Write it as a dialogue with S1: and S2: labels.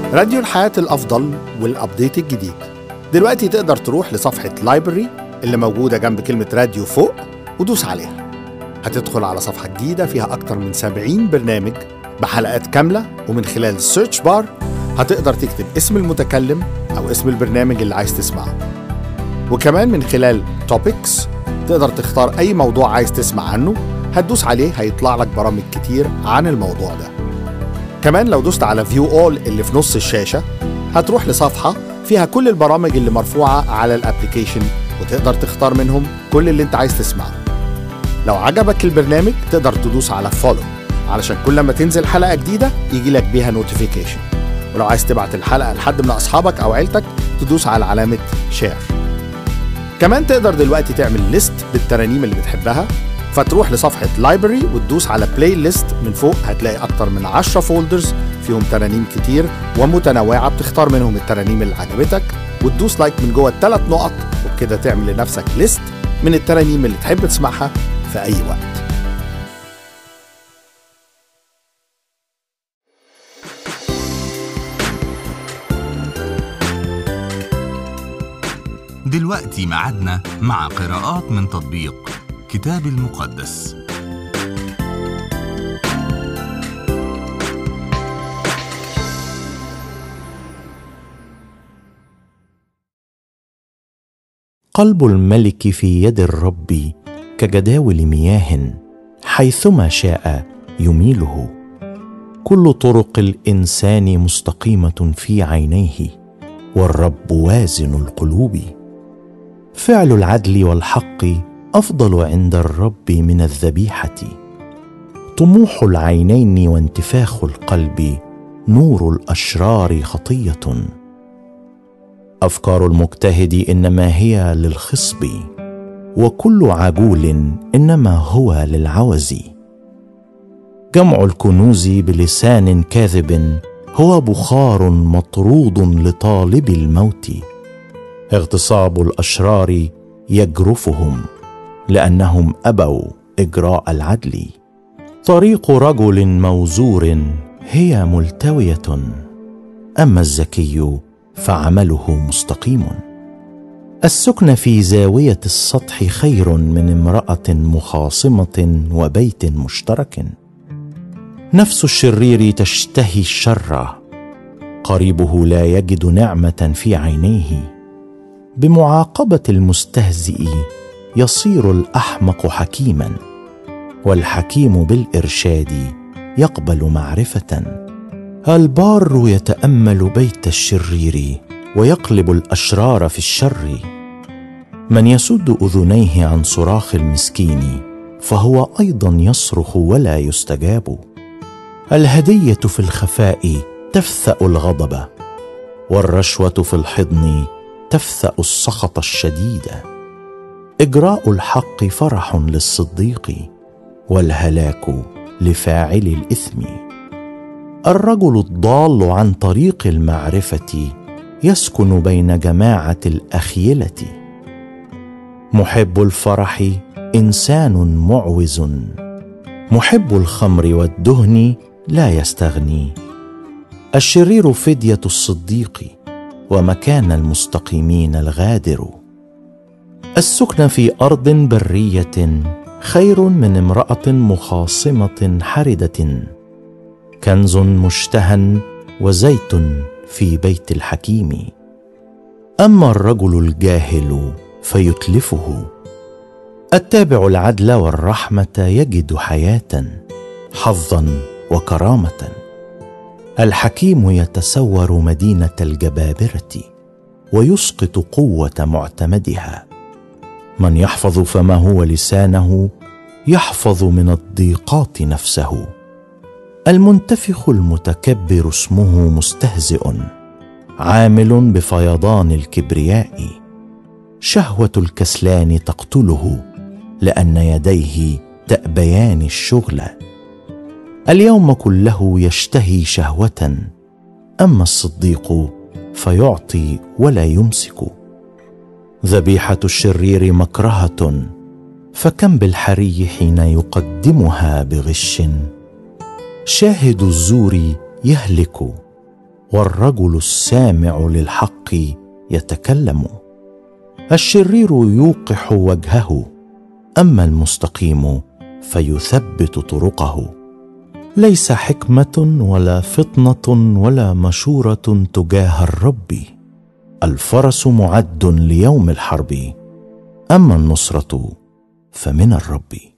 S1: راديو الحياة الأفضل والأبديت الجديد دلوقتي تقدر تروح لصفحة لايبرري اللي موجودة جنب كلمة راديو فوق ودوس عليها هتدخل على صفحة جديدة فيها أكتر من 70 برنامج بحلقات كاملة ومن خلال السيرش بار هتقدر تكتب اسم المتكلم أو اسم البرنامج اللي عايز تسمعه وكمان من خلال توبكس تقدر تختار أي موضوع عايز تسمع عنه هتدوس عليه هيطلع لك برامج كتير عن الموضوع ده كمان لو دوست على فيو اول اللي في نص الشاشة هتروح لصفحة فيها كل البرامج اللي مرفوعة على الابليكيشن وتقدر تختار منهم كل اللي انت عايز تسمعه لو عجبك البرنامج تقدر تدوس على فولو علشان كل ما تنزل حلقة جديدة يجي لك بيها نوتيفيكيشن ولو عايز تبعت الحلقة لحد من أصحابك أو عيلتك تدوس على علامة شير كمان تقدر دلوقتي تعمل ليست بالترانيم اللي بتحبها فتروح لصفحة لايبرري وتدوس على بلاي ليست من فوق هتلاقي أكتر من 10 فولدرز فيهم ترانيم كتير ومتنوعة بتختار منهم الترانيم اللي عجبتك وتدوس لايك من جوه الثلاث نقط وبكده تعمل لنفسك ليست من الترانيم اللي تحب تسمعها في أي وقت
S2: دلوقتي ميعادنا مع قراءات من تطبيق كتاب المقدس
S3: قلب الملك في يد الرب كجداول مياه حيثما شاء يميله كل طرق الانسان مستقيمه في عينيه والرب وازن القلوب فعل العدل والحق افضل عند الرب من الذبيحه طموح العينين وانتفاخ القلب نور الاشرار خطيه افكار المجتهد انما هي للخصب وكل عجول انما هو للعوز جمع الكنوز بلسان كاذب هو بخار مطرود لطالب الموت اغتصاب الاشرار يجرفهم لانهم ابوا اجراء العدل طريق رجل موزور هي ملتويه اما الذكي فعمله مستقيم السكن في زاويه السطح خير من امراه مخاصمه وبيت مشترك نفس الشرير تشتهي الشر قريبه لا يجد نعمه في عينيه بمعاقبه المستهزئ يصير الاحمق حكيما والحكيم بالارشاد يقبل معرفه البار يتامل بيت الشرير ويقلب الاشرار في الشر من يسد اذنيه عن صراخ المسكين فهو ايضا يصرخ ولا يستجاب الهديه في الخفاء تفثا الغضب والرشوه في الحضن تفثا السخط الشديد اجراء الحق فرح للصديق والهلاك لفاعل الاثم الرجل الضال عن طريق المعرفه يسكن بين جماعه الاخيله محب الفرح انسان معوز محب الخمر والدهن لا يستغني الشرير فديه الصديق ومكان المستقيمين الغادر السكن في ارض بريه خير من امراه مخاصمه حرده كنز مشتهى وزيت في بيت الحكيم اما الرجل الجاهل فيتلفه التابع العدل والرحمه يجد حياه حظا وكرامه الحكيم يتسور مدينه الجبابره ويسقط قوه معتمدها من يحفظ فمه ولسانه يحفظ من الضيقات نفسه المنتفخ المتكبر اسمه مستهزئ عامل بفيضان الكبرياء شهوه الكسلان تقتله لان يديه تابيان الشغل اليوم كله يشتهي شهوه اما الصديق فيعطي ولا يمسك ذبيحه الشرير مكرهه فكم بالحري حين يقدمها بغش شاهد الزور يهلك والرجل السامع للحق يتكلم الشرير يوقح وجهه اما المستقيم فيثبت طرقه ليس حكمه ولا فطنه ولا مشوره تجاه الرب الفرس معد ليوم الحرب اما النصره فمن الرب